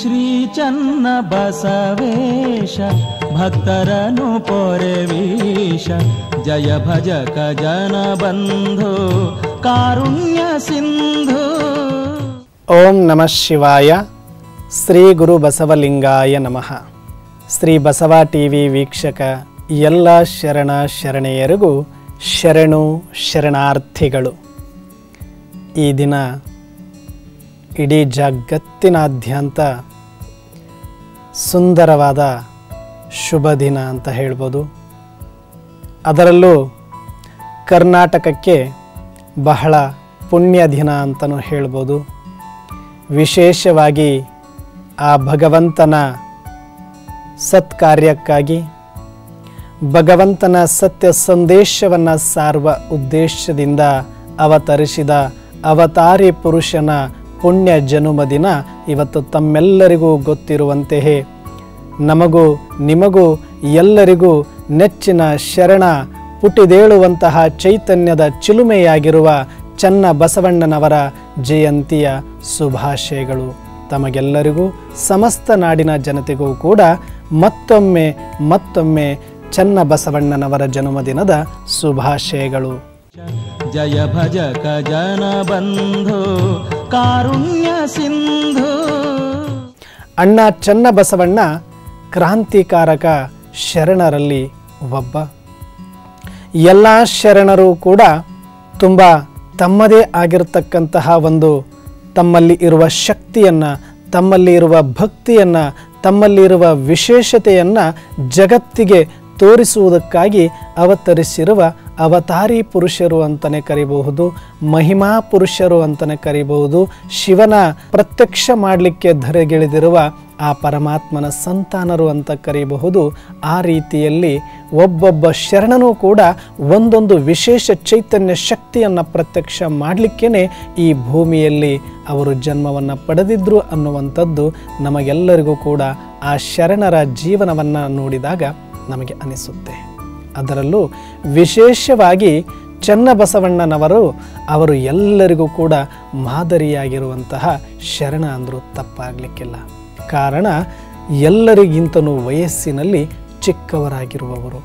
ಶ್ರೀ ಚನ್ನ ಬಸವೇಶ ಭಕ್ತರನು ಪೊರೆವೀಶ ಜಯ ಭಜಕ ಜನ ಬಂಧು ಕಾರುಣ್ಯ ಸಿಂಧು ಓಂ ನಮಃ ಶಿವಾಯ ಶ್ರೀ ಗುರು ಬಸವಲಿಂಗಾಯ ನಮಃ ಶ್ರೀ ಬಸವ ಟಿ ವಿ ವೀಕ್ಷಕ ಎಲ್ಲ ಶರಣ ಶರಣೆಯರಿಗೂ ಶರಣು ಶರಣಾರ್ಥಿಗಳು ಈ ದಿನ ಇಡೀ ಜಗತ್ತಿನಾದ್ಯಂತ ಸುಂದರವಾದ ಶುಭ ದಿನ ಅಂತ ಹೇಳ್ಬೋದು ಅದರಲ್ಲೂ ಕರ್ನಾಟಕಕ್ಕೆ ಬಹಳ ಪುಣ್ಯ ದಿನ ಅಂತಲೂ ಹೇಳ್ಬೋದು ವಿಶೇಷವಾಗಿ ಆ ಭಗವಂತನ ಸತ್ಕಾರ್ಯಕ್ಕಾಗಿ ಭಗವಂತನ ಸತ್ಯ ಸಂದೇಶವನ್ನು ಸಾರುವ ಉದ್ದೇಶದಿಂದ ಅವತರಿಸಿದ ಅವತಾರಿ ಪುರುಷನ ಪುಣ್ಯ ಜನುಮ ದಿನ ಇವತ್ತು ತಮ್ಮೆಲ್ಲರಿಗೂ ಗೊತ್ತಿರುವಂತೆಯೇ ನಮಗೂ ನಿಮಗೂ ಎಲ್ಲರಿಗೂ ನೆಚ್ಚಿನ ಶರಣ ಪುಟಿದೇಳುವಂತಹ ಚೈತನ್ಯದ ಚಿಲುಮೆಯಾಗಿರುವ ಚನ್ನ ಬಸವಣ್ಣನವರ ಜಯಂತಿಯ ಶುಭಾಶಯಗಳು ತಮಗೆಲ್ಲರಿಗೂ ಸಮಸ್ತ ನಾಡಿನ ಜನತೆಗೂ ಕೂಡ ಮತ್ತೊಮ್ಮೆ ಮತ್ತೊಮ್ಮೆ ಚನ್ನ ಬಸವಣ್ಣನವರ ಜನ್ಮದಿನದ ಶುಭಾಶಯಗಳು ಜಯ ಭಜಕ ಜನ ಬಂಧು ಕಾರುಣ್ಯ ಸಿಂಧು ಅಣ್ಣ ಚನ್ನ ಬಸವಣ್ಣ ಕ್ರಾಂತಿಕಾರಕ ಶರಣರಲ್ಲಿ ಒಬ್ಬ ಎಲ್ಲ ಶರಣರು ಕೂಡ ತುಂಬ ತಮ್ಮದೇ ಆಗಿರತಕ್ಕಂತಹ ಒಂದು ತಮ್ಮಲ್ಲಿ ಇರುವ ಶಕ್ತಿಯನ್ನು ತಮ್ಮಲ್ಲಿ ಇರುವ ಭಕ್ತಿಯನ್ನು ತಮ್ಮಲ್ಲಿರುವ ವಿಶೇಷತೆಯನ್ನು ಜಗತ್ತಿಗೆ ತೋರಿಸುವುದಕ್ಕಾಗಿ ಅವತರಿಸಿರುವ ಅವತಾರಿ ಪುರುಷರು ಅಂತಲೇ ಕರಿಬಹುದು ಮಹಿಮಾ ಪುರುಷರು ಅಂತಲೇ ಕರಿಬಹುದು ಶಿವನ ಪ್ರತ್ಯಕ್ಷ ಮಾಡಲಿಕ್ಕೆ ಧರೆಗಿಳಿದಿರುವ ಆ ಪರಮಾತ್ಮನ ಸಂತಾನರು ಅಂತ ಕರೆಯಬಹುದು ಆ ರೀತಿಯಲ್ಲಿ ಒಬ್ಬೊಬ್ಬ ಶರಣನೂ ಕೂಡ ಒಂದೊಂದು ವಿಶೇಷ ಚೈತನ್ಯ ಶಕ್ತಿಯನ್ನು ಪ್ರತ್ಯಕ್ಷ ಮಾಡಲಿಕ್ಕೇ ಈ ಭೂಮಿಯಲ್ಲಿ ಅವರು ಜನ್ಮವನ್ನು ಪಡೆದಿದ್ರು ಅನ್ನುವಂಥದ್ದು ನಮಗೆಲ್ಲರಿಗೂ ಕೂಡ ಆ ಶರಣರ ಜೀವನವನ್ನು ನೋಡಿದಾಗ ನಮಗೆ ಅನಿಸುತ್ತೆ ಅದರಲ್ಲೂ ವಿಶೇಷವಾಗಿ ಚನ್ನಬಸವಣ್ಣನವರು ಅವರು ಎಲ್ಲರಿಗೂ ಕೂಡ ಮಾದರಿಯಾಗಿರುವಂತಹ ಶರಣ ಅಂದರೂ ತಪ್ಪಾಗಲಿಕ್ಕಿಲ್ಲ ಕಾರಣ ಎಲ್ಲರಿಗಿಂತನೂ ವಯಸ್ಸಿನಲ್ಲಿ ಚಿಕ್ಕವರಾಗಿರುವವರು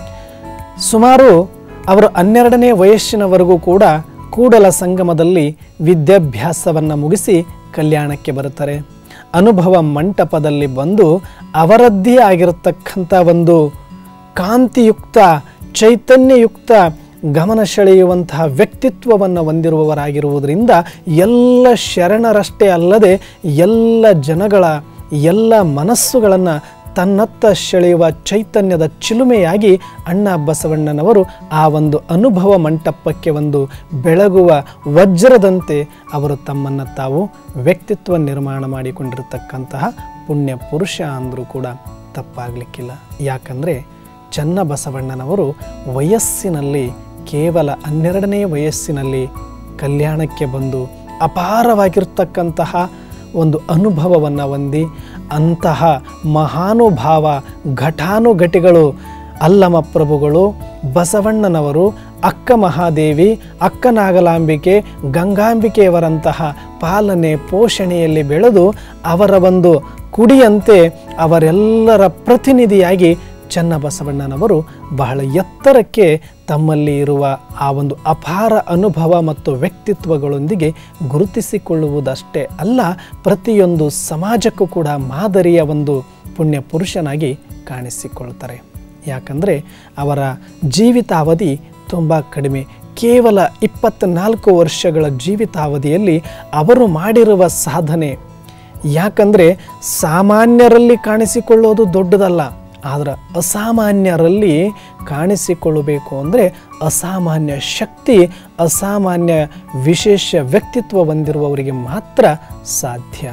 ಸುಮಾರು ಅವರು ಹನ್ನೆರಡನೇ ವಯಸ್ಸಿನವರೆಗೂ ಕೂಡ ಕೂಡಲ ಸಂಗಮದಲ್ಲಿ ವಿದ್ಯಾಭ್ಯಾಸವನ್ನು ಮುಗಿಸಿ ಕಲ್ಯಾಣಕ್ಕೆ ಬರುತ್ತಾರೆ ಅನುಭವ ಮಂಟಪದಲ್ಲಿ ಬಂದು ಅವರದ್ದೇ ಆಗಿರತಕ್ಕಂಥ ಒಂದು ಕಾಂತಿಯುಕ್ತ ಚೈತನ್ಯಯುಕ್ತ ಗಮನ ಸೆಳೆಯುವಂತಹ ವ್ಯಕ್ತಿತ್ವವನ್ನು ಹೊಂದಿರುವವರಾಗಿರುವುದರಿಂದ ಎಲ್ಲ ಶರಣರಷ್ಟೇ ಅಲ್ಲದೆ ಎಲ್ಲ ಜನಗಳ ಎಲ್ಲ ಮನಸ್ಸುಗಳನ್ನು ತನ್ನತ್ತ ಸೆಳೆಯುವ ಚೈತನ್ಯದ ಚಿಲುಮೆಯಾಗಿ ಅಣ್ಣ ಬಸವಣ್ಣನವರು ಆ ಒಂದು ಅನುಭವ ಮಂಟಪಕ್ಕೆ ಒಂದು ಬೆಳಗುವ ವಜ್ರದಂತೆ ಅವರು ತಮ್ಮನ್ನು ತಾವು ವ್ಯಕ್ತಿತ್ವ ನಿರ್ಮಾಣ ಮಾಡಿಕೊಂಡಿರತಕ್ಕಂತಹ ಪುಣ್ಯ ಪುರುಷ ಅಂದರೂ ಕೂಡ ತಪ್ಪಾಗಲಿಕ್ಕಿಲ್ಲ ಯಾಕಂದರೆ ಚನ್ನ ಬಸವಣ್ಣನವರು ವಯಸ್ಸಿನಲ್ಲಿ ಕೇವಲ ಹನ್ನೆರಡನೇ ವಯಸ್ಸಿನಲ್ಲಿ ಕಲ್ಯಾಣಕ್ಕೆ ಬಂದು ಅಪಾರವಾಗಿರ್ತಕ್ಕಂತಹ ಒಂದು ಅನುಭವವನ್ನು ಹೊಂದಿ ಅಂತಹ ಮಹಾನುಭಾವ ಘಟಾನುಘಟಿಗಳು ಅಲ್ಲಮ ಪ್ರಭುಗಳು ಬಸವಣ್ಣನವರು ಅಕ್ಕ ಮಹಾದೇವಿ ಅಕ್ಕ ನಾಗಲಾಂಬಿಕೆ ಗಂಗಾಂಬಿಕೆಯವರಂತಹ ಪಾಲನೆ ಪೋಷಣೆಯಲ್ಲಿ ಬೆಳೆದು ಅವರ ಒಂದು ಕುಡಿಯಂತೆ ಅವರೆಲ್ಲರ ಪ್ರತಿನಿಧಿಯಾಗಿ ಚನ್ನಬಸವಣ್ಣನವರು ಬಹಳ ಎತ್ತರಕ್ಕೆ ತಮ್ಮಲ್ಲಿ ಇರುವ ಆ ಒಂದು ಅಪಾರ ಅನುಭವ ಮತ್ತು ವ್ಯಕ್ತಿತ್ವಗಳೊಂದಿಗೆ ಗುರುತಿಸಿಕೊಳ್ಳುವುದಷ್ಟೇ ಅಲ್ಲ ಪ್ರತಿಯೊಂದು ಸಮಾಜಕ್ಕೂ ಕೂಡ ಮಾದರಿಯ ಒಂದು ಪುಣ್ಯ ಪುರುಷನಾಗಿ ಕಾಣಿಸಿಕೊಳ್ತಾರೆ ಯಾಕಂದರೆ ಅವರ ಜೀವಿತಾವಧಿ ತುಂಬ ಕಡಿಮೆ ಕೇವಲ ಇಪ್ಪತ್ತ್ನಾಲ್ಕು ವರ್ಷಗಳ ಜೀವಿತಾವಧಿಯಲ್ಲಿ ಅವರು ಮಾಡಿರುವ ಸಾಧನೆ ಯಾಕಂದರೆ ಸಾಮಾನ್ಯರಲ್ಲಿ ಕಾಣಿಸಿಕೊಳ್ಳೋದು ದೊಡ್ಡದಲ್ಲ ಆದರೆ ಅಸಾಮಾನ್ಯರಲ್ಲಿ ಕಾಣಿಸಿಕೊಳ್ಳಬೇಕು ಅಂದರೆ ಅಸಾಮಾನ್ಯ ಶಕ್ತಿ ಅಸಾಮಾನ್ಯ ವಿಶೇಷ ವ್ಯಕ್ತಿತ್ವ ಹೊಂದಿರುವವರಿಗೆ ಮಾತ್ರ ಸಾಧ್ಯ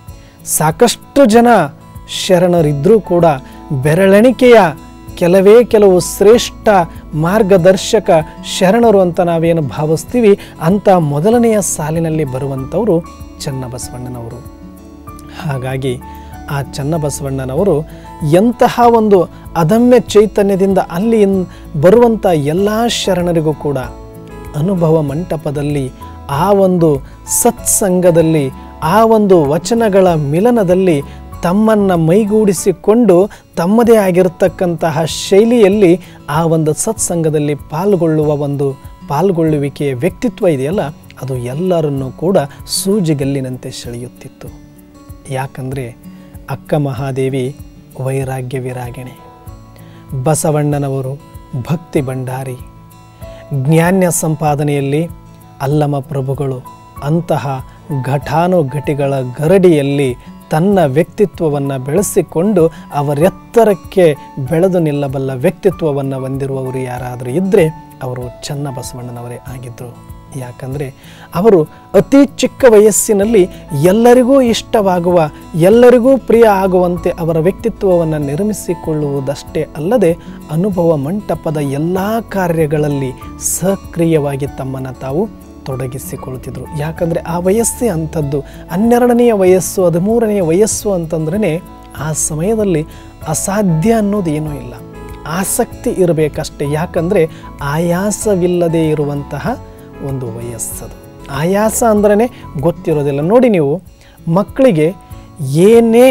ಸಾಕಷ್ಟು ಜನ ಶರಣರಿದ್ದರೂ ಕೂಡ ಬೆರಳೆಣಿಕೆಯ ಕೆಲವೇ ಕೆಲವು ಶ್ರೇಷ್ಠ ಮಾರ್ಗದರ್ಶಕ ಶರಣರು ಅಂತ ನಾವೇನು ಭಾವಿಸ್ತೀವಿ ಅಂಥ ಮೊದಲನೆಯ ಸಾಲಿನಲ್ಲಿ ಬರುವಂಥವರು ಚನ್ನಬಸವಣ್ಣನವರು ಹಾಗಾಗಿ ಆ ಚನ್ನಬಸವಣ್ಣನವರು ಎಂತಹ ಒಂದು ಅದಮ್ಯ ಚೈತನ್ಯದಿಂದ ಅಲ್ಲಿ ಇನ್- ಬರುವಂಥ ಎಲ್ಲ ಶರಣರಿಗೂ ಕೂಡ ಅನುಭವ ಮಂಟಪದಲ್ಲಿ ಆ ಒಂದು ಸತ್ಸಂಗದಲ್ಲಿ ಆ ಒಂದು ವಚನಗಳ ಮಿಲನದಲ್ಲಿ ತಮ್ಮನ್ನು ಮೈಗೂಡಿಸಿಕೊಂಡು ತಮ್ಮದೇ ಆಗಿರತಕ್ಕಂತಹ ಶೈಲಿಯಲ್ಲಿ ಆ ಒಂದು ಸತ್ಸಂಗದಲ್ಲಿ ಪಾಲ್ಗೊಳ್ಳುವ ಒಂದು ಪಾಲ್ಗೊಳ್ಳುವಿಕೆಯ ವ್ಯಕ್ತಿತ್ವ ಇದೆಯಲ್ಲ ಅದು ಎಲ್ಲರನ್ನೂ ಕೂಡ ಸೂಜಿಗಲ್ಲಿನಂತೆ ಸೆಳೆಯುತ್ತಿತ್ತು ಯಾಕಂದರೆ ಅಕ್ಕ ಮಹಾದೇವಿ ವೈರಾಗ್ಯ ವಿರಾಗಿಣೆ ಬಸವಣ್ಣನವರು ಭಕ್ತಿ ಭಂಡಾರಿ ಜ್ಞಾನ್ಯ ಸಂಪಾದನೆಯಲ್ಲಿ ಅಲ್ಲಮ ಪ್ರಭುಗಳು ಅಂತಹ ಘಟಾನುಘಟಿಗಳ ಗರಡಿಯಲ್ಲಿ ತನ್ನ ವ್ಯಕ್ತಿತ್ವವನ್ನು ಬೆಳೆಸಿಕೊಂಡು ಅವರೆತ್ತರಕ್ಕೆ ಬೆಳೆದು ನಿಲ್ಲಬಲ್ಲ ವ್ಯಕ್ತಿತ್ವವನ್ನು ಹೊಂದಿರುವವರು ಯಾರಾದರೂ ಇದ್ದರೆ ಅವರು ಚನ್ನಬಸವಣ್ಣನವರೇ ಆಗಿದ್ದರು ಯಾಕಂದರೆ ಅವರು ಅತಿ ಚಿಕ್ಕ ವಯಸ್ಸಿನಲ್ಲಿ ಎಲ್ಲರಿಗೂ ಇಷ್ಟವಾಗುವ ಎಲ್ಲರಿಗೂ ಪ್ರಿಯ ಆಗುವಂತೆ ಅವರ ವ್ಯಕ್ತಿತ್ವವನ್ನು ನಿರ್ಮಿಸಿಕೊಳ್ಳುವುದಷ್ಟೇ ಅಲ್ಲದೆ ಅನುಭವ ಮಂಟಪದ ಎಲ್ಲ ಕಾರ್ಯಗಳಲ್ಲಿ ಸಕ್ರಿಯವಾಗಿ ತಮ್ಮನ್ನು ತಾವು ತೊಡಗಿಸಿಕೊಳ್ತಿದ್ರು ಯಾಕಂದರೆ ಆ ವಯಸ್ಸೇ ಅಂಥದ್ದು ಹನ್ನೆರಡನೆಯ ವಯಸ್ಸು ಹದಿಮೂರನೆಯ ವಯಸ್ಸು ಅಂತಂದ್ರೇ ಆ ಸಮಯದಲ್ಲಿ ಅಸಾಧ್ಯ ಅನ್ನೋದು ಏನೂ ಇಲ್ಲ ಆಸಕ್ತಿ ಇರಬೇಕಷ್ಟೆ ಯಾಕಂದರೆ ಆಯಾಸವಿಲ್ಲದೆ ಇರುವಂತಹ ಒಂದು ವಯಸ್ಸದು ಆಯಾಸ ಅಂದ್ರೇ ಗೊತ್ತಿರೋದಿಲ್ಲ ನೋಡಿ ನೀವು ಮಕ್ಕಳಿಗೆ ಏನೇ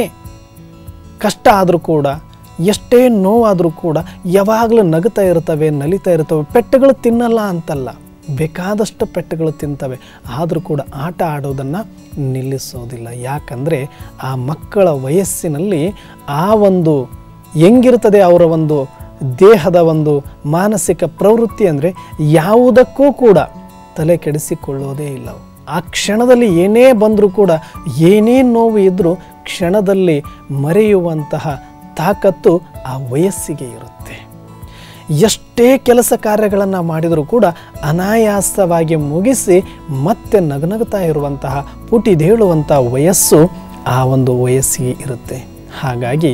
ಕಷ್ಟ ಆದರೂ ಕೂಡ ಎಷ್ಟೇ ನೋವಾದರೂ ಕೂಡ ಯಾವಾಗಲೂ ನಗುತ್ತಾ ಇರ್ತವೆ ನಲಿತಾ ಇರ್ತವೆ ಪೆಟ್ಟುಗಳು ತಿನ್ನಲ್ಲ ಅಂತಲ್ಲ ಬೇಕಾದಷ್ಟು ಪೆಟ್ಟುಗಳು ತಿಂತವೆ ಆದರೂ ಕೂಡ ಆಟ ಆಡೋದನ್ನು ನಿಲ್ಲಿಸೋದಿಲ್ಲ ಯಾಕಂದರೆ ಆ ಮಕ್ಕಳ ವಯಸ್ಸಿನಲ್ಲಿ ಆ ಒಂದು ಹೆಂಗಿರ್ತದೆ ಅವರ ಒಂದು ದೇಹದ ಒಂದು ಮಾನಸಿಕ ಪ್ರವೃತ್ತಿ ಅಂದರೆ ಯಾವುದಕ್ಕೂ ಕೂಡ ತಲೆ ಕೆಡಿಸಿಕೊಳ್ಳೋದೇ ಇಲ್ಲ ಅವು. ಆ ಕ್ಷಣದಲ್ಲಿ ಏನೇ ಬಂದರೂ ಕೂಡ ಏನೇ ನೋವು ಇದ್ದರೂ ಕ್ಷಣದಲ್ಲಿ ಮರೆಯುವಂತಹ ತಾಕತ್ತು ಆ ವಯಸ್ಸಿಗೆ ಇರುತ್ತೆ ಎಷ್ಟೇ ಕೆಲಸ ಕಾರ್ಯಗಳನ್ನು ಮಾಡಿದರೂ ಕೂಡ ಅನಾಯಾಸವಾಗಿ ಮುಗಿಸಿ ಮತ್ತೆ ನಗನಗುತ್ತಾ ಇರುವಂತಹ ಪುಟಿದೇಳುವಂಥ ವಯಸ್ಸು ಆ ಒಂದು ವಯಸ್ಸಿಗೆ ಇರುತ್ತೆ ಹಾಗಾಗಿ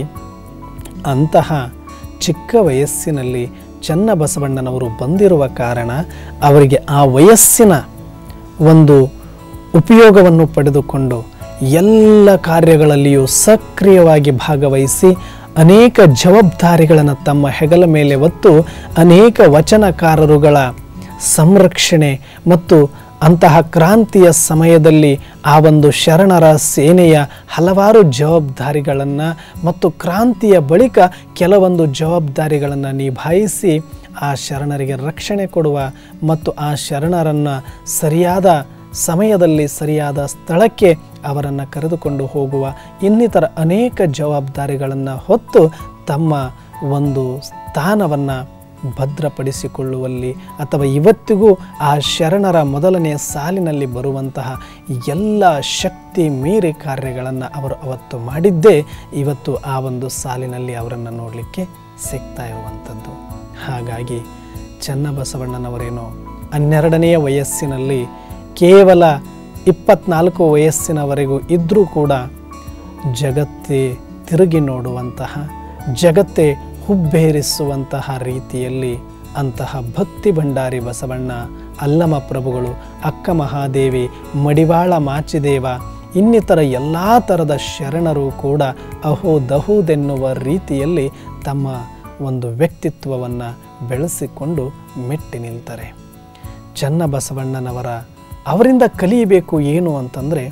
ಅಂತಹ ಚಿಕ್ಕ ವಯಸ್ಸಿನಲ್ಲಿ ಚನ್ನಬಸವಣ್ಣನವರು ಬಂದಿರುವ ಕಾರಣ ಅವರಿಗೆ ಆ ವಯಸ್ಸಿನ ಒಂದು ಉಪಯೋಗವನ್ನು ಪಡೆದುಕೊಂಡು ಎಲ್ಲ ಕಾರ್ಯಗಳಲ್ಲಿಯೂ ಸಕ್ರಿಯವಾಗಿ ಭಾಗವಹಿಸಿ ಅನೇಕ ಜವಾಬ್ದಾರಿಗಳನ್ನು ತಮ್ಮ ಹೆಗಲ ಮೇಲೆ ಹೊತ್ತು ಅನೇಕ ವಚನಕಾರರುಗಳ ಸಂರಕ್ಷಣೆ ಮತ್ತು ಅಂತಹ ಕ್ರಾಂತಿಯ ಸಮಯದಲ್ಲಿ ಆ ಒಂದು ಶರಣರ ಸೇನೆಯ ಹಲವಾರು ಜವಾಬ್ದಾರಿಗಳನ್ನು ಮತ್ತು ಕ್ರಾಂತಿಯ ಬಳಿಕ ಕೆಲವೊಂದು ಜವಾಬ್ದಾರಿಗಳನ್ನು ನಿಭಾಯಿಸಿ ಆ ಶರಣರಿಗೆ ರಕ್ಷಣೆ ಕೊಡುವ ಮತ್ತು ಆ ಶರಣರನ್ನು ಸರಿಯಾದ ಸಮಯದಲ್ಲಿ ಸರಿಯಾದ ಸ್ಥಳಕ್ಕೆ ಅವರನ್ನು ಕರೆದುಕೊಂಡು ಹೋಗುವ ಇನ್ನಿತರ ಅನೇಕ ಜವಾಬ್ದಾರಿಗಳನ್ನು ಹೊತ್ತು ತಮ್ಮ ಒಂದು ಸ್ಥಾನವನ್ನು ಭದ್ರಪಡಿಸಿಕೊಳ್ಳುವಲ್ಲಿ ಅಥವಾ ಇವತ್ತಿಗೂ ಆ ಶರಣರ ಮೊದಲನೆಯ ಸಾಲಿನಲ್ಲಿ ಬರುವಂತಹ ಎಲ್ಲ ಶಕ್ತಿ ಮೀರಿ ಕಾರ್ಯಗಳನ್ನು ಅವರು ಅವತ್ತು ಮಾಡಿದ್ದೇ ಇವತ್ತು ಆ ಒಂದು ಸಾಲಿನಲ್ಲಿ ಅವರನ್ನು ನೋಡಲಿಕ್ಕೆ ಸಿಗ್ತಾ ಇರುವಂಥದ್ದು ಹಾಗಾಗಿ ಚನ್ನಬಸವಣ್ಣನವರೇನೋ ಹನ್ನೆರಡನೆಯ ವಯಸ್ಸಿನಲ್ಲಿ ಕೇವಲ ಇಪ್ಪತ್ನಾಲ್ಕು ವಯಸ್ಸಿನವರೆಗೂ ಇದ್ದರೂ ಕೂಡ ಜಗತ್ತೇ ತಿರುಗಿ ನೋಡುವಂತಹ ಜಗತ್ತೇ ಹುಬ್ಬೇರಿಸುವಂತಹ ರೀತಿಯಲ್ಲಿ ಅಂತಹ ಭಕ್ತಿ ಭಂಡಾರಿ ಬಸವಣ್ಣ ಅಲ್ಲಮ ಪ್ರಭುಗಳು ಅಕ್ಕ ಮಹಾದೇವಿ ಮಡಿವಾಳ ಮಾಚಿದೇವ ಇನ್ನಿತರ ಎಲ್ಲ ಥರದ ಶರಣರು ಕೂಡ ಅಹೋ ದಹುದೆನ್ನುವ ರೀತಿಯಲ್ಲಿ ತಮ್ಮ ಒಂದು ವ್ಯಕ್ತಿತ್ವವನ್ನು ಬೆಳೆಸಿಕೊಂಡು ಮೆಟ್ಟಿ ನಿಲ್ತಾರೆ ಚನ್ನಬಸವಣ್ಣನವರ ಅವರಿಂದ ಕಲಿಯಬೇಕು ಏನು ಅಂತಂದರೆ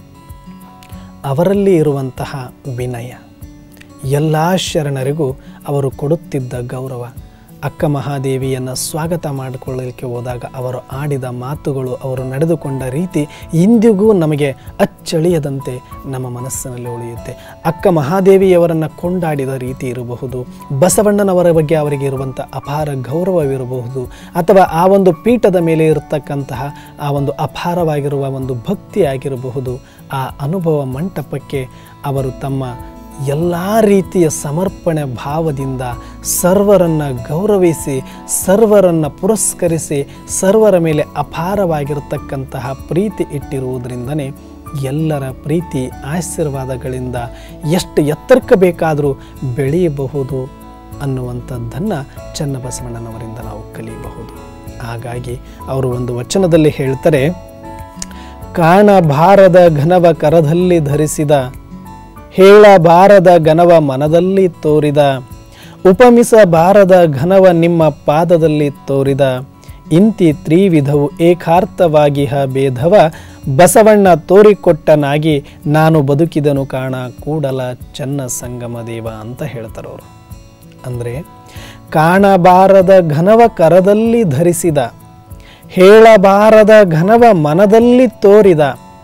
ಅವರಲ್ಲಿ ಇರುವಂತಹ ವಿನಯ ಎಲ್ಲ ಶರಣರಿಗೂ ಅವರು ಕೊಡುತ್ತಿದ್ದ ಗೌರವ ಅಕ್ಕ ಮಹಾದೇವಿಯನ್ನು ಸ್ವಾಗತ ಮಾಡಿಕೊಳ್ಳಲಿಕ್ಕೆ ಹೋದಾಗ ಅವರು ಆಡಿದ ಮಾತುಗಳು ಅವರು ನಡೆದುಕೊಂಡ ರೀತಿ ಇಂದಿಗೂ ನಮಗೆ ಅಚ್ಚಳಿಯದಂತೆ ನಮ್ಮ ಮನಸ್ಸಿನಲ್ಲಿ ಉಳಿಯುತ್ತೆ ಅಕ್ಕ ಮಹಾದೇವಿಯವರನ್ನು ಕೊಂಡಾಡಿದ ರೀತಿ ಇರಬಹುದು ಬಸವಣ್ಣನವರ ಬಗ್ಗೆ ಅವರಿಗೆ ಇರುವಂಥ ಅಪಾರ ಗೌರವವಿರಬಹುದು ಅಥವಾ ಆ ಒಂದು ಪೀಠದ ಮೇಲೆ ಇರತಕ್ಕಂತಹ ಆ ಒಂದು ಅಪಾರವಾಗಿರುವ ಒಂದು ಭಕ್ತಿ ಆಗಿರಬಹುದು ಆ ಅನುಭವ ಮಂಟಪಕ್ಕೆ ಅವರು ತಮ್ಮ ಎಲ್ಲ ರೀತಿಯ ಸಮರ್ಪಣೆ ಭಾವದಿಂದ ಸರ್ವರನ್ನು ಗೌರವಿಸಿ ಸರ್ವರನ್ನು ಪುರಸ್ಕರಿಸಿ ಸರ್ವರ ಮೇಲೆ ಅಪಾರವಾಗಿರತಕ್ಕಂತಹ ಪ್ರೀತಿ ಇಟ್ಟಿರುವುದರಿಂದನೇ ಎಲ್ಲರ ಪ್ರೀತಿ ಆಶೀರ್ವಾದಗಳಿಂದ ಎಷ್ಟು ಎತ್ತರಕ್ಕೆ ಬೇಕಾದರೂ ಬೆಳೆಯಬಹುದು ಅನ್ನುವಂಥದ್ದನ್ನು ಚನ್ನಬಸವಣ್ಣನವರಿಂದ ನಾವು ಕಲಿಯಬಹುದು ಹಾಗಾಗಿ ಅವರು ಒಂದು ವಚನದಲ್ಲಿ ಹೇಳ್ತಾರೆ ಕಾಣಬಾರದ ಘನವ ಕರದಲ್ಲಿ ಧರಿಸಿದ ಹೇಳಬಾರದ ಘನವ ಮನದಲ್ಲಿ ತೋರಿದ ಉಪಮಿಸಬಾರದ ಘನವ ನಿಮ್ಮ ಪಾದದಲ್ಲಿ ತೋರಿದ ಇಂತಿ ತ್ರಿವಿಧವು ಏಕಾರ್ಥವಾಗಿಹ ಭೇದವ ಬಸವಣ್ಣ ತೋರಿಕೊಟ್ಟನಾಗಿ ನಾನು ಬದುಕಿದನು ಕಾಣ ಕೂಡಲ ಚನ್ನ ಸಂಗಮ ದೇವ ಅಂತ ಹೇಳ್ತಾರವರು ಅಂದರೆ ಕಾಣಬಾರದ ಘನವ ಕರದಲ್ಲಿ ಧರಿಸಿದ ಹೇಳಬಾರದ ಘನವ ಮನದಲ್ಲಿ ತೋರಿದ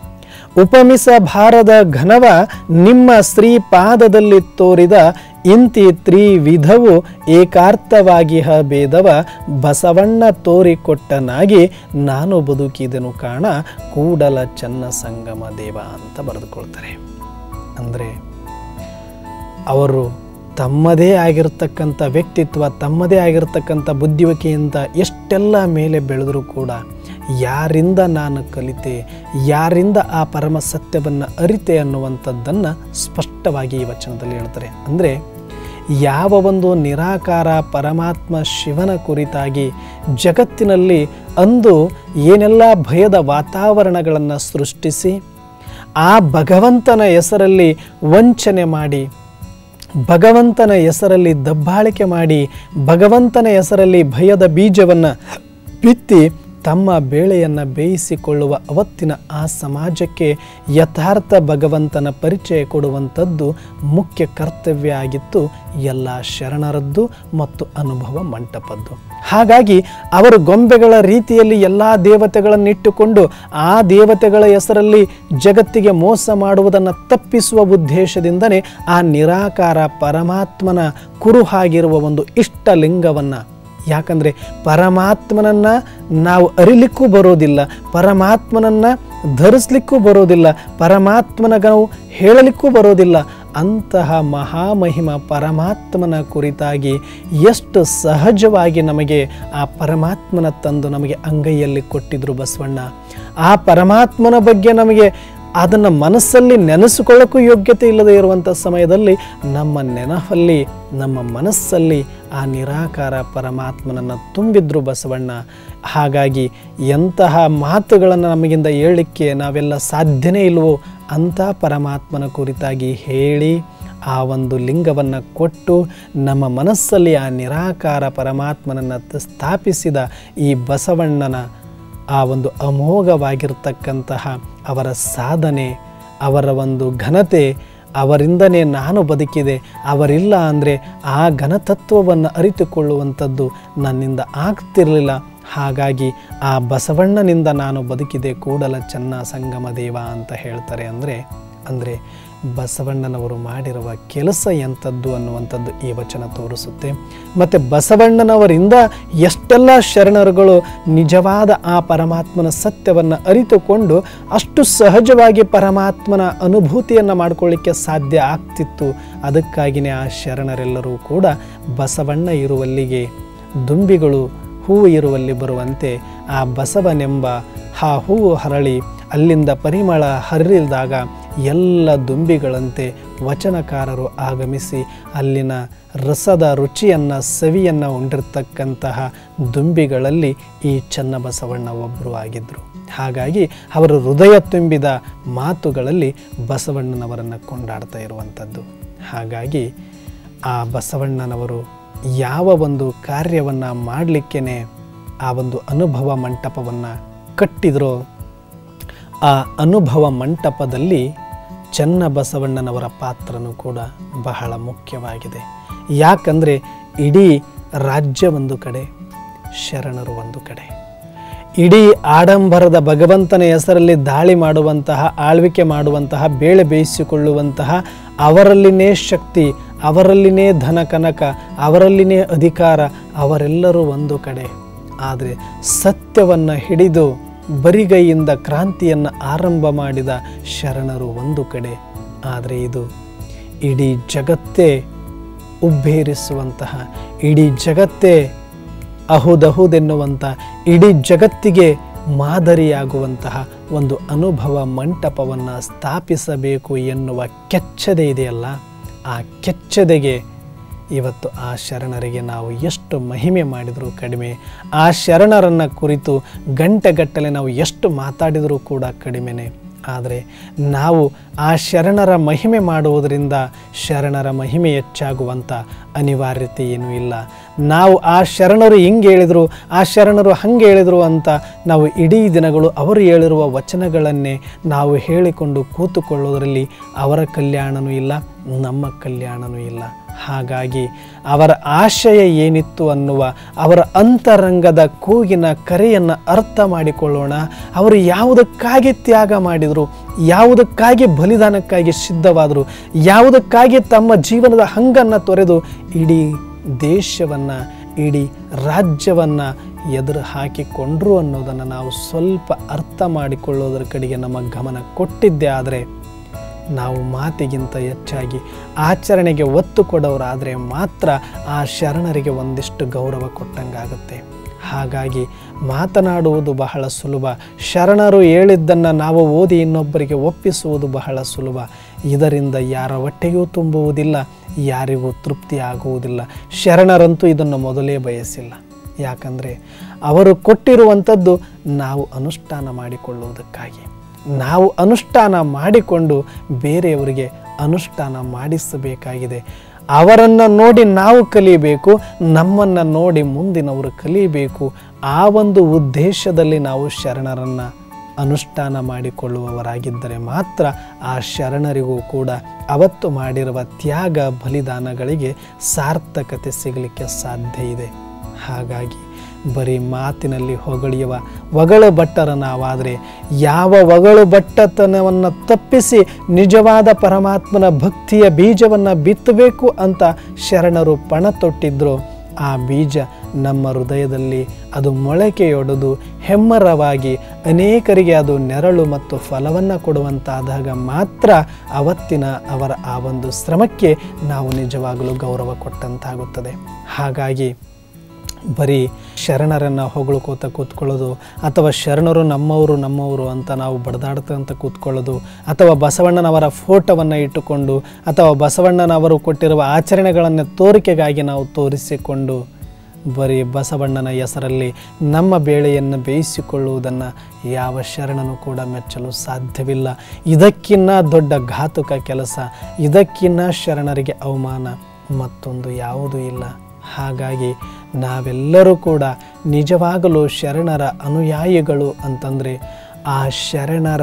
ಉಪಮಿಸಬಾರದ ಘನವ ನಿಮ್ಮ ಶ್ರೀಪಾದದಲ್ಲಿ ತೋರಿದ ಇಂತಿ ತ್ರಿವಿಧವು ಏಕಾರ್ಥವಾಗಿ ಹ ಭೇದವ ಬಸವಣ್ಣ ತೋರಿಕೊಟ್ಟನಾಗಿ ನಾನು ಬದುಕಿದನು ಕಾಣ ಕೂಡಲ ಚನ್ನ ಸಂಗಮ ದೇವ ಅಂತ ಬರೆದುಕೊಳ್ತಾರೆ ಅಂದರೆ ಅವರು ತಮ್ಮದೇ ಆಗಿರತಕ್ಕಂಥ ವ್ಯಕ್ತಿತ್ವ ತಮ್ಮದೇ ಆಗಿರತಕ್ಕಂಥ ಬುದ್ಧಿವಿಕೆಯಿಂದ ಎಷ್ಟೆಲ್ಲ ಮೇಲೆ ಬೆಳೆದರೂ ಕೂಡ ಯಾರಿಂದ ನಾನು ಕಲಿತೆ ಯಾರಿಂದ ಆ ಪರಮ ಸತ್ಯವನ್ನು ಅರಿತೆ ಅನ್ನುವಂಥದ್ದನ್ನು ಸ್ಪಷ್ಟವಾಗಿ ಈ ವಚನದಲ್ಲಿ ಹೇಳ್ತಾರೆ ಅಂದರೆ ಯಾವ ಒಂದು ನಿರಾಕಾರ ಪರಮಾತ್ಮ ಶಿವನ ಕುರಿತಾಗಿ ಜಗತ್ತಿನಲ್ಲಿ ಅಂದು ಏನೆಲ್ಲ ಭಯದ ವಾತಾವರಣಗಳನ್ನು ಸೃಷ್ಟಿಸಿ ಆ ಭಗವಂತನ ಹೆಸರಲ್ಲಿ ವಂಚನೆ ಮಾಡಿ ಭಗವಂತನ ಹೆಸರಲ್ಲಿ ದಬ್ಬಾಳಿಕೆ ಮಾಡಿ ಭಗವಂತನ ಹೆಸರಲ್ಲಿ ಭಯದ ಬೀಜವನ್ನು ಬಿತ್ತಿ ತಮ್ಮ ಬೇಳೆಯನ್ನು ಬೇಯಿಸಿಕೊಳ್ಳುವ ಅವತ್ತಿನ ಆ ಸಮಾಜಕ್ಕೆ ಯಥಾರ್ಥ ಭಗವಂತನ ಪರಿಚಯ ಕೊಡುವಂಥದ್ದು ಮುಖ್ಯ ಕರ್ತವ್ಯ ಆಗಿತ್ತು ಎಲ್ಲ ಶರಣರದ್ದು ಮತ್ತು ಅನುಭವ ಮಂಟಪದ್ದು ಹಾಗಾಗಿ ಅವರು ಗೊಂಬೆಗಳ ರೀತಿಯಲ್ಲಿ ಎಲ್ಲ ದೇವತೆಗಳನ್ನಿಟ್ಟುಕೊಂಡು ಆ ದೇವತೆಗಳ ಹೆಸರಲ್ಲಿ ಜಗತ್ತಿಗೆ ಮೋಸ ಮಾಡುವುದನ್ನು ತಪ್ಪಿಸುವ ಉದ್ದೇಶದಿಂದನೇ ಆ ನಿರಾಕಾರ ಪರಮಾತ್ಮನ ಕುರುಹಾಗಿರುವ ಒಂದು ಇಷ್ಟಲಿಂಗವನ್ನು ಯಾಕಂದರೆ ಪರಮಾತ್ಮನನ್ನು ನಾವು ಅರಿಲಿಕ್ಕೂ ಬರೋದಿಲ್ಲ ಪರಮಾತ್ಮನನ್ನು ಧರಿಸ್ಲಿಕ್ಕೂ ಬರೋದಿಲ್ಲ ಪರಮಾತ್ಮನ ನಾವು ಹೇಳಲಿಕ್ಕೂ ಬರೋದಿಲ್ಲ ಅಂತಹ ಮಹಾಮಹಿಮ ಪರಮಾತ್ಮನ ಕುರಿತಾಗಿ ಎಷ್ಟು ಸಹಜವಾಗಿ ನಮಗೆ ಆ ಪರಮಾತ್ಮನ ತಂದು ನಮಗೆ ಅಂಗೈಯಲ್ಲಿ ಕೊಟ್ಟಿದ್ರು ಬಸವಣ್ಣ ಆ ಪರಮಾತ್ಮನ ಬಗ್ಗೆ ನಮಗೆ ಅದನ್ನು ಮನಸ್ಸಲ್ಲಿ ನೆನೆಸಿಕೊಳ್ಳೋಕ್ಕೂ ಯೋಗ್ಯತೆ ಇಲ್ಲದೆ ಇರುವಂಥ ಸಮಯದಲ್ಲಿ ನಮ್ಮ ನೆನಪಲ್ಲಿ ನಮ್ಮ ಮನಸ್ಸಲ್ಲಿ ಆ ನಿರಾಕಾರ ಪರಮಾತ್ಮನನ್ನು ತುಂಬಿದ್ರು ಬಸವಣ್ಣ ಹಾಗಾಗಿ ಎಂತಹ ಮಾತುಗಳನ್ನು ನಮಗಿಂದ ಹೇಳಲಿಕ್ಕೆ ನಾವೆಲ್ಲ ಸಾಧ್ಯನೇ ಇಲ್ವೋ ಅಂಥ ಪರಮಾತ್ಮನ ಕುರಿತಾಗಿ ಹೇಳಿ ಆ ಒಂದು ಲಿಂಗವನ್ನು ಕೊಟ್ಟು ನಮ್ಮ ಮನಸ್ಸಲ್ಲಿ ಆ ನಿರಾಕಾರ ಪರಮಾತ್ಮನನ್ನು ತ- ಸ್ಥಾಪಿಸಿದ ಈ ಬಸವಣ್ಣನ ಆ ಒಂದು ಅಮೋಘವಾಗಿರ್ತಕ್ಕಂತಹ ಅವರ ಸಾಧನೆ ಅವರ ಒಂದು ಘನತೆ ಅವರಿಂದನೇ ನಾನು ಬದುಕಿದೆ ಅವರಿಲ್ಲ ಅಂದರೆ ಆ ಘನತತ್ವವನ್ನು ಅರಿತುಕೊಳ್ಳುವಂಥದ್ದು ನನ್ನಿಂದ ಆಗ್ತಿರಲಿಲ್ಲ ಹಾಗಾಗಿ ಆ ಬಸವಣ್ಣನಿಂದ ನಾನು ಬದುಕಿದೆ ಕೂಡಲ ಚೆನ್ನ ಸಂಗಮ ದೇವ ಅಂತ ಹೇಳ್ತಾರೆ ಅಂದರೆ ಅಂದರೆ ಬಸವಣ್ಣನವರು ಮಾಡಿರುವ ಕೆಲಸ ಎಂಥದ್ದು ಅನ್ನುವಂಥದ್ದು ಈ ವಚನ ತೋರಿಸುತ್ತೆ ಮತ್ತು ಬಸವಣ್ಣನವರಿಂದ ಎಷ್ಟೆಲ್ಲ ಶರಣರುಗಳು ನಿಜವಾದ ಆ ಪರಮಾತ್ಮನ ಸತ್ಯವನ್ನು ಅರಿತುಕೊಂಡು ಅಷ್ಟು ಸಹಜವಾಗಿ ಪರಮಾತ್ಮನ ಅನುಭೂತಿಯನ್ನು ಮಾಡಿಕೊಳ್ಳಿಕ್ಕೆ ಸಾಧ್ಯ ಆಗ್ತಿತ್ತು ಅದಕ್ಕಾಗಿಯೇ ಆ ಶರಣರೆಲ್ಲರೂ ಕೂಡ ಬಸವಣ್ಣ ಇರುವಲ್ಲಿಗೆ ದುಂಬಿಗಳು ಹೂವು ಇರುವಲ್ಲಿ ಬರುವಂತೆ ಆ ಬಸವನೆಂಬ ಆ ಹೂವು ಹರಳಿ ಅಲ್ಲಿಂದ ಪರಿಮಳ ಹರಿದಾಗ ಎಲ್ಲ ದುಂಬಿಗಳಂತೆ ವಚನಕಾರರು ಆಗಮಿಸಿ ಅಲ್ಲಿನ ರಸದ ರುಚಿಯನ್ನು ಸವಿಯನ್ನು ಉಂಡಿರ್ತಕ್ಕಂತಹ ದುಂಬಿಗಳಲ್ಲಿ ಈ ಚನ್ನಬಸವಣ್ಣ ಒಬ್ಬರು ಆಗಿದ್ದರು ಹಾಗಾಗಿ ಅವರ ಹೃದಯ ತುಂಬಿದ ಮಾತುಗಳಲ್ಲಿ ಬಸವಣ್ಣನವರನ್ನು ಕೊಂಡಾಡ್ತಾ ಇರುವಂಥದ್ದು ಹಾಗಾಗಿ ಆ ಬಸವಣ್ಣನವರು ಯಾವ ಒಂದು ಕಾರ್ಯವನ್ನು ಮಾಡಲಿಕ್ಕೇ ಆ ಒಂದು ಅನುಭವ ಮಂಟಪವನ್ನು ಕಟ್ಟಿದ್ರೋ ಆ ಅನುಭವ ಮಂಟಪದಲ್ಲಿ ಚನ್ನಬಸವಣ್ಣನವರ ಪಾತ್ರನೂ ಕೂಡ ಬಹಳ ಮುಖ್ಯವಾಗಿದೆ ಯಾಕಂದರೆ ಇಡೀ ರಾಜ್ಯ ಒಂದು ಕಡೆ ಶರಣರು ಒಂದು ಕಡೆ ಇಡೀ ಆಡಂಬರದ ಭಗವಂತನ ಹೆಸರಲ್ಲಿ ದಾಳಿ ಮಾಡುವಂತಹ ಆಳ್ವಿಕೆ ಮಾಡುವಂತಹ ಬೇಳೆ ಬೇಯಿಸಿಕೊಳ್ಳುವಂತಹ ಅವರಲ್ಲಿನೇ ಶಕ್ತಿ ಅವರಲ್ಲಿನೇ ಧನ ಕನಕ ಅವರಲ್ಲಿನೇ ಅಧಿಕಾರ ಅವರೆಲ್ಲರೂ ಒಂದು ಕಡೆ ಆದರೆ ಸತ್ಯವನ್ನು ಹಿಡಿದು ಬರಿಗೈಯಿಂದ ಕ್ರಾಂತಿಯನ್ನು ಆರಂಭ ಮಾಡಿದ ಶರಣರು ಒಂದು ಕಡೆ ಆದರೆ ಇದು ಇಡೀ ಜಗತ್ತೇ ಉಬ್ಬೇರಿಸುವಂತಹ ಇಡೀ ಜಗತ್ತೇ ಅಹುದಹುದೆನ್ನುವಂಥ ಇಡೀ ಜಗತ್ತಿಗೆ ಮಾದರಿಯಾಗುವಂತಹ ಒಂದು ಅನುಭವ ಮಂಟಪವನ್ನು ಸ್ಥಾಪಿಸಬೇಕು ಎನ್ನುವ ಕೆಚ್ಚದೆ ಇದೆಯಲ್ಲ ಆ ಕೆಚ್ಚದೆಗೆ ಇವತ್ತು ಆ ಶರಣರಿಗೆ ನಾವು ಎಷ್ಟು ಮಹಿಮೆ ಮಾಡಿದರೂ ಕಡಿಮೆ ಆ ಶರಣರನ್ನು ಕುರಿತು ಗಂಟೆಗಟ್ಟಲೆ ನಾವು ಎಷ್ಟು ಮಾತಾಡಿದರೂ ಕೂಡ ಕಡಿಮೆನೆ ಆದರೆ ನಾವು ಆ ಶರಣರ ಮಹಿಮೆ ಮಾಡುವುದರಿಂದ ಶರಣರ ಮಹಿಮೆ ಹೆಚ್ಚಾಗುವಂಥ ಅನಿವಾರ್ಯತೆ ಏನೂ ಇಲ್ಲ ನಾವು ಆ ಶರಣರು ಹಿಂಗೆ ಹೇಳಿದರು ಆ ಶರಣರು ಹಂಗೆ ಹೇಳಿದರು ಅಂತ ನಾವು ಇಡೀ ದಿನಗಳು ಅವರು ಹೇಳಿರುವ ವಚನಗಳನ್ನೇ ನಾವು ಹೇಳಿಕೊಂಡು ಕೂತುಕೊಳ್ಳೋದರಲ್ಲಿ ಅವರ ಕಲ್ಯಾಣನೂ ಇಲ್ಲ ನಮ್ಮ ಕಲ್ಯಾಣನೂ ಇಲ್ಲ ಹಾಗಾಗಿ ಅವರ ಆಶಯ ಏನಿತ್ತು ಅನ್ನುವ ಅವರ ಅಂತರಂಗದ ಕೂಗಿನ ಕರೆಯನ್ನು ಅರ್ಥ ಮಾಡಿಕೊಳ್ಳೋಣ ಅವರು ಯಾವುದಕ್ಕಾಗಿ ತ್ಯಾಗ ಮಾಡಿದರು ಯಾವುದಕ್ಕಾಗಿ ಬಲಿದಾನಕ್ಕಾಗಿ ಸಿದ್ಧವಾದರು ಯಾವುದಕ್ಕಾಗಿ ತಮ್ಮ ಜೀವನದ ಹಂಗನ್ನು ತೊರೆದು ಇಡೀ ದೇಶವನ್ನು ಇಡೀ ರಾಜ್ಯವನ್ನು ಎದುರು ಹಾಕಿಕೊಂಡ್ರು ಅನ್ನೋದನ್ನು ನಾವು ಸ್ವಲ್ಪ ಅರ್ಥ ಮಾಡಿಕೊಳ್ಳೋದರ ಕಡೆಗೆ ನಮ್ಮ ಗಮನ ಕೊಟ್ಟಿದ್ದೇ ಆದರೆ ನಾವು ಮಾತಿಗಿಂತ ಹೆಚ್ಚಾಗಿ ಆಚರಣೆಗೆ ಒತ್ತು ಕೊಡೋರಾದರೆ ಮಾತ್ರ ಆ ಶರಣರಿಗೆ ಒಂದಿಷ್ಟು ಗೌರವ ಕೊಟ್ಟಂಗಾಗುತ್ತೆ ಹಾಗಾಗಿ ಮಾತನಾಡುವುದು ಬಹಳ ಸುಲಭ ಶರಣರು ಹೇಳಿದ್ದನ್ನು ನಾವು ಓದಿ ಇನ್ನೊಬ್ಬರಿಗೆ ಒಪ್ಪಿಸುವುದು ಬಹಳ ಸುಲಭ ಇದರಿಂದ ಯಾರ ಹೊಟ್ಟೆಯೂ ತುಂಬುವುದಿಲ್ಲ ಯಾರಿಗೂ ತೃಪ್ತಿ ಆಗುವುದಿಲ್ಲ ಶರಣರಂತೂ ಇದನ್ನು ಮೊದಲೇ ಬಯಸಿಲ್ಲ ಯಾಕಂದರೆ ಅವರು ಕೊಟ್ಟಿರುವಂಥದ್ದು ನಾವು ಅನುಷ್ಠಾನ ಮಾಡಿಕೊಳ್ಳುವುದಕ್ಕಾಗಿ ನಾವು ಅನುಷ್ಠಾನ ಮಾಡಿಕೊಂಡು ಬೇರೆಯವರಿಗೆ ಅನುಷ್ಠಾನ ಮಾಡಿಸಬೇಕಾಗಿದೆ ಅವರನ್ನು ನೋಡಿ ನಾವು ಕಲಿಬೇಕು ನಮ್ಮನ್ನು ನೋಡಿ ಮುಂದಿನವರು ಕಲಿಬೇಕು ಆ ಒಂದು ಉದ್ದೇಶದಲ್ಲಿ ನಾವು ಶರಣರನ್ನು ಅನುಷ್ಠಾನ ಮಾಡಿಕೊಳ್ಳುವವರಾಗಿದ್ದರೆ ಮಾತ್ರ ಆ ಶರಣರಿಗೂ ಕೂಡ ಅವತ್ತು ಮಾಡಿರುವ ತ್ಯಾಗ ಬಲಿದಾನಗಳಿಗೆ ಸಾರ್ಥಕತೆ ಸಿಗಲಿಕ್ಕೆ ಸಾಧ್ಯ ಇದೆ ಹಾಗಾಗಿ ಬರೀ ಮಾತಿನಲ್ಲಿ ಹೊಗಳಿಯುವ ಒಗಳು ಭಟ್ಟರ ನಾವಾದರೆ ಯಾವ ಒಗಳು ಭಟ್ಟತನವನ್ನು ತಪ್ಪಿಸಿ ನಿಜವಾದ ಪರಮಾತ್ಮನ ಭಕ್ತಿಯ ಬೀಜವನ್ನು ಬಿತ್ತಬೇಕು ಅಂತ ಶರಣರು ಪಣ ತೊಟ್ಟಿದ್ರು ಆ ಬೀಜ ನಮ್ಮ ಹೃದಯದಲ್ಲಿ ಅದು ಮೊಳಕೆಯೊಡೆದು ಹೆಮ್ಮರವಾಗಿ ಅನೇಕರಿಗೆ ಅದು ನೆರಳು ಮತ್ತು ಫಲವನ್ನು ಕೊಡುವಂತಾದಾಗ ಮಾತ್ರ ಅವತ್ತಿನ ಅವರ ಆ ಒಂದು ಶ್ರಮಕ್ಕೆ ನಾವು ನಿಜವಾಗಲೂ ಗೌರವ ಕೊಟ್ಟಂತಾಗುತ್ತದೆ ಹಾಗಾಗಿ ಬರೀ ಶರಣರನ್ನು ಹೊಗಳ್ಕೋತ ಕೂತ್ಕೊಳ್ಳೋದು ಅಥವಾ ಶರಣರು ನಮ್ಮವರು ನಮ್ಮವರು ಅಂತ ನಾವು ಬಡದಾಡ್ತಂತ ಕೂತ್ಕೊಳ್ಳೋದು ಅಥವಾ ಬಸವಣ್ಣನವರ ಫೋಟೋವನ್ನು ಇಟ್ಟುಕೊಂಡು ಅಥವಾ ಬಸವಣ್ಣನವರು ಕೊಟ್ಟಿರುವ ಆಚರಣೆಗಳನ್ನು ತೋರಿಕೆಗಾಗಿ ನಾವು ತೋರಿಸಿಕೊಂಡು ಬರೀ ಬಸವಣ್ಣನ ಹೆಸರಲ್ಲಿ ನಮ್ಮ ಬೇಳೆಯನ್ನು ಬೇಯಿಸಿಕೊಳ್ಳುವುದನ್ನು ಯಾವ ಶರಣನು ಕೂಡ ಮೆಚ್ಚಲು ಸಾಧ್ಯವಿಲ್ಲ ಇದಕ್ಕಿನ್ನ ದೊಡ್ಡ ಘಾತುಕ ಕೆಲಸ ಇದಕ್ಕಿನ್ನ ಶರಣರಿಗೆ ಅವಮಾನ ಮತ್ತೊಂದು ಯಾವುದೂ ಇಲ್ಲ ಹಾಗಾಗಿ ನಾವೆಲ್ಲರೂ ಕೂಡ ನಿಜವಾಗಲೂ ಶರಣರ ಅನುಯಾಯಿಗಳು ಅಂತಂದರೆ ಆ ಶರಣರ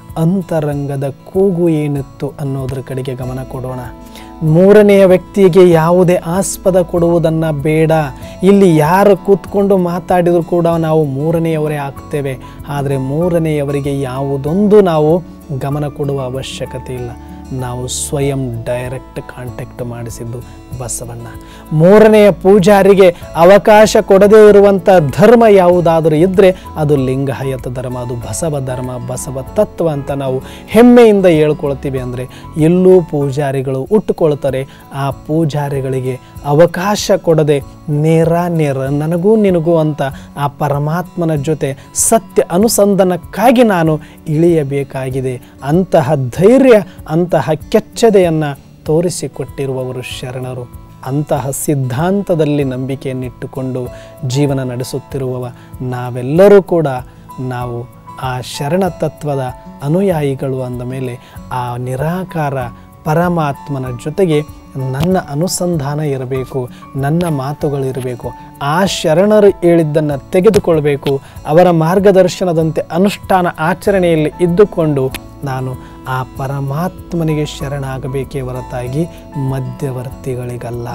ಅಂತರಂಗದ ಕೂಗು ಏನಿತ್ತು ಅನ್ನೋದ್ರ ಕಡೆಗೆ ಗಮನ ಕೊಡೋಣ ಮೂರನೆಯ ವ್ಯಕ್ತಿಗೆ ಯಾವುದೇ ಆಸ್ಪದ ಕೊಡುವುದನ್ನು ಬೇಡ ಇಲ್ಲಿ ಯಾರು ಕೂತ್ಕೊಂಡು ಮಾತಾಡಿದರೂ ಕೂಡ ನಾವು ಮೂರನೆಯವರೇ ಆಗ್ತೇವೆ ಆದರೆ ಮೂರನೆಯವರಿಗೆ ಯಾವುದೊಂದು ನಾವು ಗಮನ ಕೊಡುವ ಅವಶ್ಯಕತೆ ಇಲ್ಲ ನಾವು ಸ್ವಯಂ ಡೈರೆಕ್ಟ್ ಕಾಂಟ್ಯಾಕ್ಟ್ ಮಾಡಿಸಿದ್ದು ಬಸವಣ್ಣ ಮೂರನೆಯ ಪೂಜಾರಿಗೆ ಅವಕಾಶ ಕೊಡದೇ ಇರುವಂಥ ಧರ್ಮ ಯಾವುದಾದರೂ ಇದ್ದರೆ ಅದು ಲಿಂಗಾಯತ ಧರ್ಮ ಅದು ಬಸವ ಧರ್ಮ ಬಸವ ತತ್ವ ಅಂತ ನಾವು ಹೆಮ್ಮೆಯಿಂದ ಹೇಳ್ಕೊಳ್ತೀವಿ ಅಂದರೆ ಎಲ್ಲೂ ಪೂಜಾರಿಗಳು ಉಟ್ಟುಕೊಳ್ತಾರೆ ಆ ಪೂಜಾರಿಗಳಿಗೆ ಅವಕಾಶ ಕೊಡದೆ ನೇರ ನೇರ ನನಗೂ ನಿನಗೂ ಅಂತ ಆ ಪರಮಾತ್ಮನ ಜೊತೆ ಸತ್ಯ ಅನುಸಂಧಾನಕ್ಕಾಗಿ ನಾನು ಇಳಿಯಬೇಕಾಗಿದೆ ಅಂತಹ ಧೈರ್ಯ ಅಂತಹ ಕೆಚ್ಚದೆಯನ್ನು ತೋರಿಸಿಕೊಟ್ಟಿರುವವರು ಶರಣರು ಅಂತಹ ಸಿದ್ಧಾಂತದಲ್ಲಿ ನಂಬಿಕೆಯನ್ನಿಟ್ಟುಕೊಂಡು ಜೀವನ ನಡೆಸುತ್ತಿರುವವ ನಾವೆಲ್ಲರೂ ಕೂಡ ನಾವು ಆ ಶರಣ ತತ್ವದ ಅನುಯಾಯಿಗಳು ಅಂದ ಮೇಲೆ ಆ ನಿರಾಕಾರ ಪರಮಾತ್ಮನ ಜೊತೆಗೆ ನನ್ನ ಅನುಸಂಧಾನ ಇರಬೇಕು ನನ್ನ ಮಾತುಗಳಿರಬೇಕು ಆ ಶರಣರು ಹೇಳಿದ್ದನ್ನು ತೆಗೆದುಕೊಳ್ಬೇಕು ಅವರ ಮಾರ್ಗದರ್ಶನದಂತೆ ಅನುಷ್ಠಾನ ಆಚರಣೆಯಲ್ಲಿ ಇದ್ದುಕೊಂಡು ನಾನು ಆ ಪರಮಾತ್ಮನಿಗೆ ಶರಣಾಗಬೇಕೇ ಹೊರತಾಗಿ ಮಧ್ಯವರ್ತಿಗಳಿಗಲ್ಲ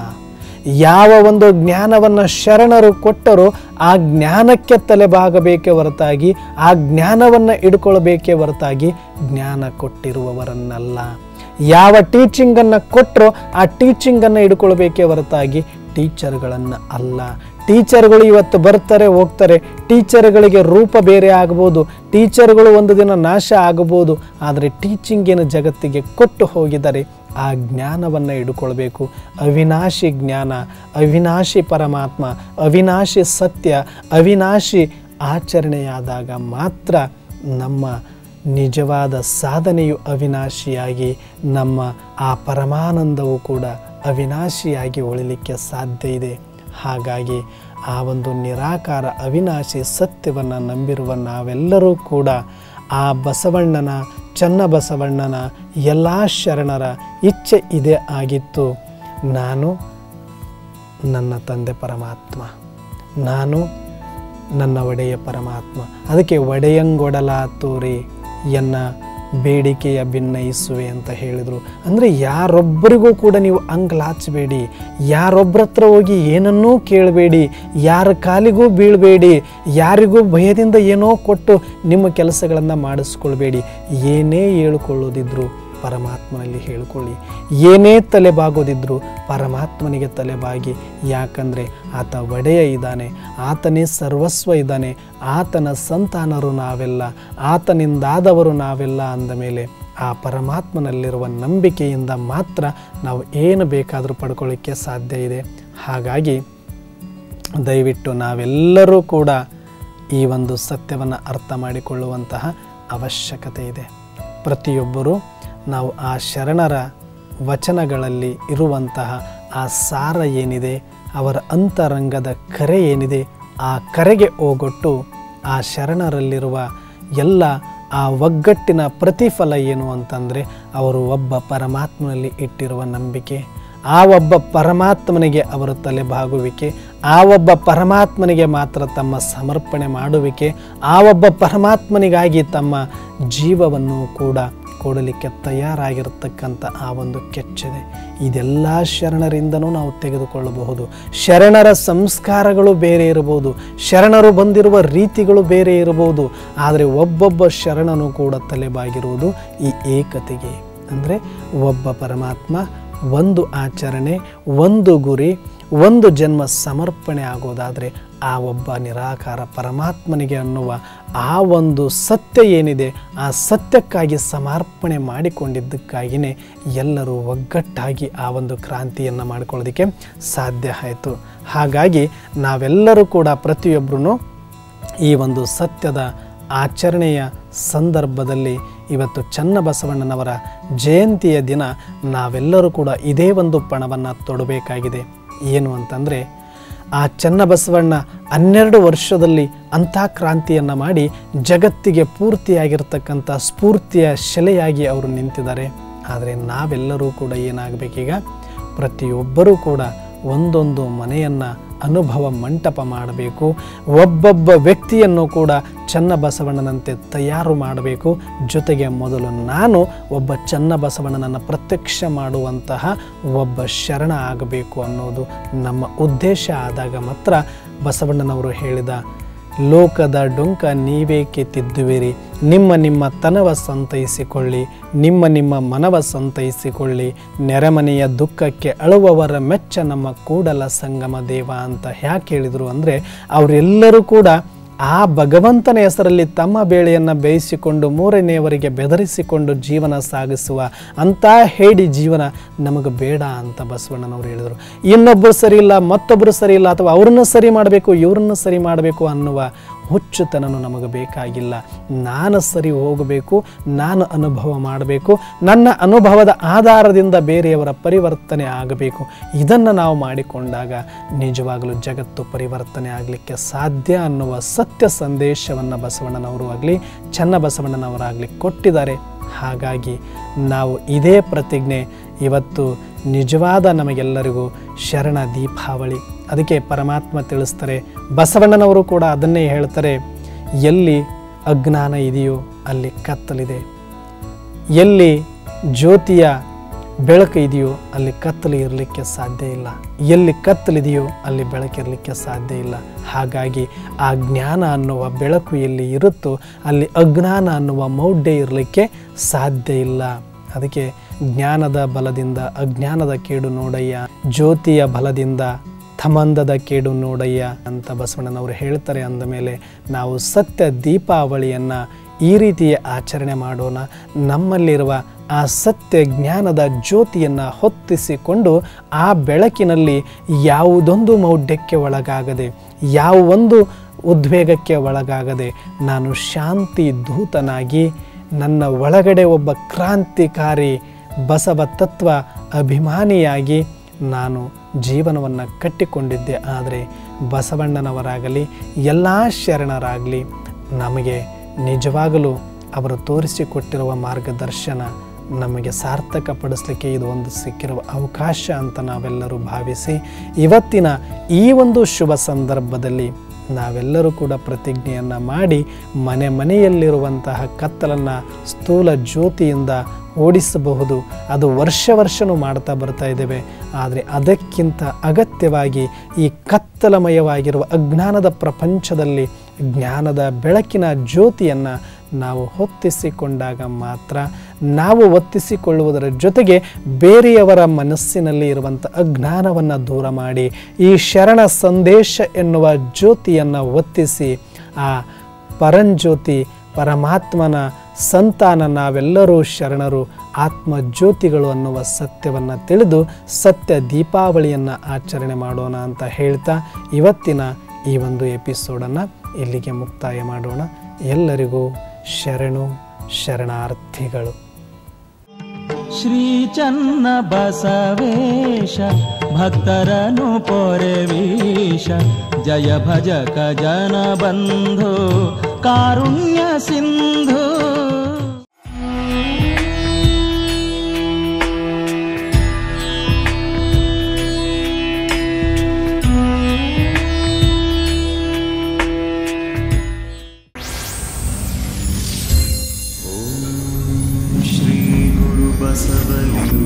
ಯಾವ ಒಂದು ಜ್ಞಾನವನ್ನು ಶರಣರು ಕೊಟ್ಟರೋ ಆ ಜ್ಞಾನಕ್ಕೆ ತಲೆಬಾಗಬೇಕೇ ಹೊರತಾಗಿ ಆ ಜ್ಞಾನವನ್ನು ಇಡ್ಕೊಳ್ಬೇಕೇ ಹೊರತಾಗಿ ಜ್ಞಾನ ಕೊಟ್ಟಿರುವವರನ್ನಲ್ಲ ಯಾವ ಟೀಚಿಂಗನ್ನು ಕೊಟ್ಟರೋ ಆ ಟೀಚಿಂಗನ್ನು ಹಿಡ್ಕೊಳ್ಬೇಕೇ ಹೊರತಾಗಿ ಟೀಚರ್ಗಳನ್ನು ಅಲ್ಲ ಟೀಚರ್ಗಳು ಇವತ್ತು ಬರ್ತಾರೆ ಹೋಗ್ತಾರೆ ಟೀಚರ್ಗಳಿಗೆ ರೂಪ ಬೇರೆ ಆಗ್ಬೋದು ಟೀಚರ್ಗಳು ಒಂದು ದಿನ ನಾಶ ಆಗಬಹುದು ಆದರೆ ಟೀಚಿಂಗಿನ ಜಗತ್ತಿಗೆ ಕೊಟ್ಟು ಹೋಗಿದ್ದಾರೆ ಆ ಜ್ಞಾನವನ್ನು ಹಿಡ್ಕೊಳ್ಬೇಕು ಅವಿನಾಶಿ ಜ್ಞಾನ ಅವಿನಾಶಿ ಪರಮಾತ್ಮ ಅವಿನಾಶಿ ಸತ್ಯ ಅವಿನಾಶಿ ಆಚರಣೆಯಾದಾಗ ಮಾತ್ರ ನಮ್ಮ ನಿಜವಾದ ಸಾಧನೆಯು ಅವಿನಾಶಿಯಾಗಿ ನಮ್ಮ ಆ ಪರಮಾನಂದವು ಕೂಡ ಅವಿನಾಶಿಯಾಗಿ ಉಳಿಲಿಕ್ಕೆ ಸಾಧ್ಯ ಇದೆ ಹಾಗಾಗಿ ಆ ಒಂದು ನಿರಾಕಾರ ಅವಿನಾಶಿ ಸತ್ಯವನ್ನು ನಂಬಿರುವ ನಾವೆಲ್ಲರೂ ಕೂಡ ಆ ಬಸವಣ್ಣನ ಚನ್ನಬಸವಣ್ಣನ ಎಲ್ಲ ಶರಣರ ಇಚ್ಛೆ ಇದೇ ಆಗಿತ್ತು ನಾನು ನನ್ನ ತಂದೆ ಪರಮಾತ್ಮ ನಾನು ನನ್ನ ಒಡೆಯ ಪರಮಾತ್ಮ ಅದಕ್ಕೆ ಒಡೆಯಂಗೊಡಲ ತೋರಿ ಎನ್ನ ಬೇಡಿಕೆಯ ಭಿನ್ನಯಿಸುವೆ ಅಂತ ಹೇಳಿದರು ಅಂದರೆ ಯಾರೊಬ್ಬರಿಗೂ ಕೂಡ ನೀವು ಅಂಗ್ಲಾಚಬೇಡಿ ಯಾರೊಬ್ಬರ ಹತ್ರ ಹೋಗಿ ಏನನ್ನೂ ಕೇಳಬೇಡಿ ಯಾರ ಕಾಲಿಗೂ ಬೀಳಬೇಡಿ ಯಾರಿಗೂ ಭಯದಿಂದ ಏನೋ ಕೊಟ್ಟು ನಿಮ್ಮ ಕೆಲಸಗಳನ್ನು ಮಾಡಿಸ್ಕೊಳ್ಬೇಡಿ ಏನೇ ಹೇಳ್ಕೊಳ್ಳೋದಿದ್ರು ಪರಮಾತ್ಮನಲ್ಲಿ ಹೇಳಿಕೊಳ್ಳಿ ಏನೇ ತಲೆಬಾಗೋದಿದ್ರು ಪರಮಾತ್ಮನಿಗೆ ತಲೆಬಾಗಿ ಯಾಕಂದರೆ ಆತ ಒಡೆಯ ಇದ್ದಾನೆ ಆತನೇ ಸರ್ವಸ್ವ ಇದ್ದಾನೆ ಆತನ ಸಂತಾನರು ನಾವೆಲ್ಲ ಆತನಿಂದಾದವರು ನಾವೆಲ್ಲ ಅಂದ ಮೇಲೆ ಆ ಪರಮಾತ್ಮನಲ್ಲಿರುವ ನಂಬಿಕೆಯಿಂದ ಮಾತ್ರ ನಾವು ಏನು ಬೇಕಾದರೂ ಪಡ್ಕೊಳ್ಳಿಕ್ಕೆ ಸಾಧ್ಯ ಇದೆ ಹಾಗಾಗಿ ದಯವಿಟ್ಟು ನಾವೆಲ್ಲರೂ ಕೂಡ ಈ ಒಂದು ಸತ್ಯವನ್ನು ಅರ್ಥ ಮಾಡಿಕೊಳ್ಳುವಂತಹ ಅವಶ್ಯಕತೆ ಇದೆ ಪ್ರತಿಯೊಬ್ಬರೂ ನಾವು ಆ ಶರಣರ ವಚನಗಳಲ್ಲಿ ಇರುವಂತಹ ಆ ಸಾರ ಏನಿದೆ ಅವರ ಅಂತರಂಗದ ಕರೆ ಏನಿದೆ ಆ ಕರೆಗೆ ಹೋಗೊಟ್ಟು ಆ ಶರಣರಲ್ಲಿರುವ ಎಲ್ಲ ಆ ಒಗ್ಗಟ್ಟಿನ ಪ್ರತಿಫಲ ಏನು ಅಂತಂದರೆ ಅವರು ಒಬ್ಬ ಪರಮಾತ್ಮನಲ್ಲಿ ಇಟ್ಟಿರುವ ನಂಬಿಕೆ ಆ ಒಬ್ಬ ಪರಮಾತ್ಮನಿಗೆ ಅವರು ತಲೆಬಾಗುವಿಕೆ ಆ ಒಬ್ಬ ಪರಮಾತ್ಮನಿಗೆ ಮಾತ್ರ ತಮ್ಮ ಸಮರ್ಪಣೆ ಮಾಡುವಿಕೆ ಆ ಒಬ್ಬ ಪರಮಾತ್ಮನಿಗಾಗಿ ತಮ್ಮ ಜೀವವನ್ನು ಕೂಡ ಕೊಡಲಿಕ್ಕೆ ತಯಾರಾಗಿರತಕ್ಕಂಥ ಆ ಒಂದು ಕೆಚ್ಚಿದೆ ಇದೆಲ್ಲ ಶರಣರಿಂದನೂ ನಾವು ತೆಗೆದುಕೊಳ್ಳಬಹುದು ಶರಣರ ಸಂಸ್ಕಾರಗಳು ಬೇರೆ ಇರಬಹುದು ಶರಣರು ಬಂದಿರುವ ರೀತಿಗಳು ಬೇರೆ ಇರಬಹುದು ಆದರೆ ಒಬ್ಬೊಬ್ಬ ಶರಣನು ಕೂಡ ತಲೆಬಾಗಿರುವುದು ಈ ಏಕತೆಗೆ ಅಂದರೆ ಒಬ್ಬ ಪರಮಾತ್ಮ ಒಂದು ಆಚರಣೆ ಒಂದು ಗುರಿ ಒಂದು ಜನ್ಮ ಸಮರ್ಪಣೆ ಆಗೋದಾದರೆ ಆ ಒಬ್ಬ ನಿರಾಕಾರ ಪರಮಾತ್ಮನಿಗೆ ಅನ್ನುವ ಆ ಒಂದು ಸತ್ಯ ಏನಿದೆ ಆ ಸತ್ಯಕ್ಕಾಗಿ ಸಮರ್ಪಣೆ ಮಾಡಿಕೊಂಡಿದ್ದಕ್ಕಾಗಿಯೇ ಎಲ್ಲರೂ ಒಗ್ಗಟ್ಟಾಗಿ ಆ ಒಂದು ಕ್ರಾಂತಿಯನ್ನು ಮಾಡಿಕೊಳ್ಳೋದಕ್ಕೆ ಸಾಧ್ಯ ಆಯಿತು ಹಾಗಾಗಿ ನಾವೆಲ್ಲರೂ ಕೂಡ ಪ್ರತಿಯೊಬ್ಬರೂ ಈ ಒಂದು ಸತ್ಯದ ಆಚರಣೆಯ ಸಂದರ್ಭದಲ್ಲಿ ಇವತ್ತು ಚನ್ನಬಸವಣ್ಣನವರ ಜಯಂತಿಯ ದಿನ ನಾವೆಲ್ಲರೂ ಕೂಡ ಇದೇ ಒಂದು ಪಣವನ್ನು ತೊಡಬೇಕಾಗಿದೆ ಏನು ಅಂತಂದರೆ ಆ ಚನ್ನಬಸವಣ್ಣ ಹನ್ನೆರಡು ವರ್ಷದಲ್ಲಿ ಅಂಥ ಕ್ರಾಂತಿಯನ್ನು ಮಾಡಿ ಜಗತ್ತಿಗೆ ಪೂರ್ತಿಯಾಗಿರ್ತಕ್ಕಂಥ ಸ್ಫೂರ್ತಿಯ ಶೆಲೆಯಾಗಿ ಅವರು ನಿಂತಿದ್ದಾರೆ ಆದರೆ ನಾವೆಲ್ಲರೂ ಕೂಡ ಏನಾಗಬೇಕೀಗ ಪ್ರತಿಯೊಬ್ಬರೂ ಕೂಡ ಒಂದೊಂದು ಮನೆಯನ್ನು ಅನುಭವ ಮಂಟಪ ಮಾಡಬೇಕು ಒಬ್ಬೊಬ್ಬ ವ್ಯಕ್ತಿಯನ್ನು ಕೂಡ ಚನ್ನಬಸವಣ್ಣನಂತೆ ತಯಾರು ಮಾಡಬೇಕು ಜೊತೆಗೆ ಮೊದಲು ನಾನು ಒಬ್ಬ ಚನ್ನಬಸವಣ್ಣನನ್ನು ಪ್ರತ್ಯಕ್ಷ ಮಾಡುವಂತಹ ಒಬ್ಬ ಶರಣ ಆಗಬೇಕು ಅನ್ನೋದು ನಮ್ಮ ಉದ್ದೇಶ ಆದಾಗ ಮಾತ್ರ ಬಸವಣ್ಣನವರು ಹೇಳಿದ ಲೋಕದ ಡೊಂಕ ನೀವೇಕೆ ತಿದ್ದುವಿರಿ ನಿಮ್ಮ ನಿಮ್ಮ ತನವ ಸಂತೈಸಿಕೊಳ್ಳಿ ನಿಮ್ಮ ನಿಮ್ಮ ಮನವ ಸಂತೈಸಿಕೊಳ್ಳಿ ನೆರೆಮನೆಯ ದುಃಖಕ್ಕೆ ಅಳುವವರ ಮೆಚ್ಚ ನಮ್ಮ ಕೂಡಲ ಸಂಗಮ ದೇವ ಅಂತ ಯಾಕೆ ಹೇಳಿದರು ಅಂದರೆ ಅವರೆಲ್ಲರೂ ಕೂಡ ಆ ಭಗವಂತನ ಹೆಸರಲ್ಲಿ ತಮ್ಮ ಬೇಳೆಯನ್ನು ಬೇಯಿಸಿಕೊಂಡು ಮೂರನೆಯವರಿಗೆ ಬೆದರಿಸಿಕೊಂಡು ಜೀವನ ಸಾಗಿಸುವ ಅಂಥ ಹೇಡಿ ಜೀವನ ನಮಗೆ ಬೇಡ ಅಂತ ಬಸವಣ್ಣನವರು ಹೇಳಿದರು ಇನ್ನೊಬ್ಬರು ಸರಿ ಇಲ್ಲ ಮತ್ತೊಬ್ಬರು ಸರಿ ಇಲ್ಲ ಅಥವಾ ಅವ್ರನ್ನ ಸರಿ ಮಾಡಬೇಕು ಇವ್ರನ್ನ ಸರಿ ಮಾಡಬೇಕು ಅನ್ನುವ ಹುಚ್ಚುತನನು ನಮಗೆ ಬೇಕಾಗಿಲ್ಲ ನಾನು ಸರಿ ಹೋಗಬೇಕು ನಾನು ಅನುಭವ ಮಾಡಬೇಕು ನನ್ನ ಅನುಭವದ ಆಧಾರದಿಂದ ಬೇರೆಯವರ ಪರಿವರ್ತನೆ ಆಗಬೇಕು ಇದನ್ನು ನಾವು ಮಾಡಿಕೊಂಡಾಗ ನಿಜವಾಗಲೂ ಜಗತ್ತು ಪರಿವರ್ತನೆ ಆಗಲಿಕ್ಕೆ ಸಾಧ್ಯ ಅನ್ನುವ ಸತ್ಯ ಸಂದೇಶವನ್ನು ಬಸವಣ್ಣನವರು ಆಗಲಿ ಚನ್ನಬಸವಣ್ಣನವರಾಗಲಿ ಕೊಟ್ಟಿದ್ದಾರೆ ಹಾಗಾಗಿ ನಾವು ಇದೇ ಪ್ರತಿಜ್ಞೆ ಇವತ್ತು ನಿಜವಾದ ನಮಗೆಲ್ಲರಿಗೂ ಶರಣ ದೀಪಾವಳಿ ಅದಕ್ಕೆ ಪರಮಾತ್ಮ ತಿಳಿಸ್ತಾರೆ ಬಸವಣ್ಣನವರು ಕೂಡ ಅದನ್ನೇ ಹೇಳ್ತಾರೆ ಎಲ್ಲಿ ಅಜ್ಞಾನ ಇದೆಯೋ ಅಲ್ಲಿ ಕತ್ತಲಿದೆ ಎಲ್ಲಿ ಜ್ಯೋತಿಯ ಬೆಳಕು ಇದೆಯೋ ಅಲ್ಲಿ ಕತ್ತಲು ಇರಲಿಕ್ಕೆ ಸಾಧ್ಯ ಇಲ್ಲ ಎಲ್ಲಿ ಕತ್ತಲಿದೆಯೋ ಅಲ್ಲಿ ಬೆಳಕಿರಲಿಕ್ಕೆ ಸಾಧ್ಯ ಇಲ್ಲ ಹಾಗಾಗಿ ಆ ಜ್ಞಾನ ಅನ್ನುವ ಬೆಳಕು ಎಲ್ಲಿ ಇರುತ್ತೋ ಅಲ್ಲಿ ಅಜ್ಞಾನ ಅನ್ನುವ ಮೌಢ್ಯ ಇರಲಿಕ್ಕೆ ಸಾಧ್ಯ ಇಲ್ಲ ಅದಕ್ಕೆ ಜ್ಞಾನದ ಬಲದಿಂದ ಅಜ್ಞಾನದ ಕೇಡು ನೋಡಯ್ಯ ಜ್ಯೋತಿಯ ಬಲದಿಂದ ಥಮಂದದ ಕೇಡು ನೋಡಯ್ಯ ಅಂತ ಬಸವಣ್ಣನವರು ಹೇಳ್ತಾರೆ ಅಂದ ಮೇಲೆ ನಾವು ಸತ್ಯ ದೀಪಾವಳಿಯನ್ನು ಈ ರೀತಿಯ ಆಚರಣೆ ಮಾಡೋಣ ನಮ್ಮಲ್ಲಿರುವ ಆ ಸತ್ಯ ಜ್ಞಾನದ ಜ್ಯೋತಿಯನ್ನು ಹೊತ್ತಿಸಿಕೊಂಡು ಆ ಬೆಳಕಿನಲ್ಲಿ ಯಾವುದೊಂದು ಮೌಢ್ಯಕ್ಕೆ ಒಳಗಾಗದೆ ಯಾವೊಂದು ಉದ್ವೇಗಕ್ಕೆ ಒಳಗಾಗದೆ ನಾನು ಶಾಂತಿ ದೂತನಾಗಿ ನನ್ನ ಒಳಗಡೆ ಒಬ್ಬ ಕ್ರಾಂತಿಕಾರಿ ಬಸವ ತತ್ವ ಅಭಿಮಾನಿಯಾಗಿ ನಾನು ಜೀವನವನ್ನು ಕಟ್ಟಿಕೊಂಡಿದ್ದೆ ಆದರೆ ಬಸವಣ್ಣನವರಾಗಲಿ ಎಲ್ಲ ಶರಣರಾಗಲಿ ನಮಗೆ ನಿಜವಾಗಲೂ ಅವರು ತೋರಿಸಿಕೊಟ್ಟಿರುವ ಮಾರ್ಗದರ್ಶನ ನಮಗೆ ಸಾರ್ಥಕಪಡಿಸಲಿಕ್ಕೆ ಇದು ಒಂದು ಸಿಕ್ಕಿರುವ ಅವಕಾಶ ಅಂತ ನಾವೆಲ್ಲರೂ ಭಾವಿಸಿ ಇವತ್ತಿನ ಈ ಒಂದು ಶುಭ ಸಂದರ್ಭದಲ್ಲಿ ನಾವೆಲ್ಲರೂ ಕೂಡ ಪ್ರತಿಜ್ಞೆಯನ್ನು ಮಾಡಿ ಮನೆ ಮನೆಯಲ್ಲಿರುವಂತಹ ಕತ್ತಲನ್ನು ಸ್ಥೂಲ ಜ್ಯೋತಿಯಿಂದ ಓಡಿಸಬಹುದು ಅದು ವರ್ಷ ವರ್ಷನೂ ಮಾಡ್ತಾ ಬರ್ತಾ ಇದ್ದೇವೆ ಆದರೆ ಅದಕ್ಕಿಂತ ಅಗತ್ಯವಾಗಿ ಈ ಕತ್ತಲಮಯವಾಗಿರುವ ಅಜ್ಞಾನದ ಪ್ರಪಂಚದಲ್ಲಿ ಜ್ಞಾನದ ಬೆಳಕಿನ ಜ್ಯೋತಿಯನ್ನು ನಾವು ಹೊತ್ತಿಸಿಕೊಂಡಾಗ ಮಾತ್ರ ನಾವು ಒತ್ತಿಸಿಕೊಳ್ಳುವುದರ ಜೊತೆಗೆ ಬೇರೆಯವರ ಮನಸ್ಸಿನಲ್ಲಿ ಇರುವಂಥ ಅಜ್ಞಾನವನ್ನು ದೂರ ಮಾಡಿ ಈ ಶರಣ ಸಂದೇಶ ಎನ್ನುವ ಜ್ಯೋತಿಯನ್ನು ಒತ್ತಿಸಿ ಆ ಪರಂಜ್ಯೋತಿ ಪರಮಾತ್ಮನ ಸಂತಾನ ನಾವೆಲ್ಲರೂ ಶರಣರು ಆತ್ಮಜ್ಯೋತಿಗಳು ಅನ್ನುವ ಸತ್ಯವನ್ನು ತಿಳಿದು ಸತ್ಯ ದೀಪಾವಳಿಯನ್ನು ಆಚರಣೆ ಮಾಡೋಣ ಅಂತ ಹೇಳ್ತಾ ಇವತ್ತಿನ ಈ ಒಂದು ಎಪಿಸೋಡನ್ನು ಇಲ್ಲಿಗೆ ಮುಕ್ತಾಯ ಮಾಡೋಣ ಎಲ್ಲರಿಗೂ ಶರಣು ಶರಣಾರ್ಥಿಗಳು ಶ್ರೀ ಚನ್ನ ಬಸವೇಶ ಭಕ್ತರನು ಪೊರೆವೀಶ ಜಯ ಭಜಕ ಜನ ಬಂಧು ಕಾರುಣ್ಯ ಸಿಂಧು श्रीगुरुबसवलिं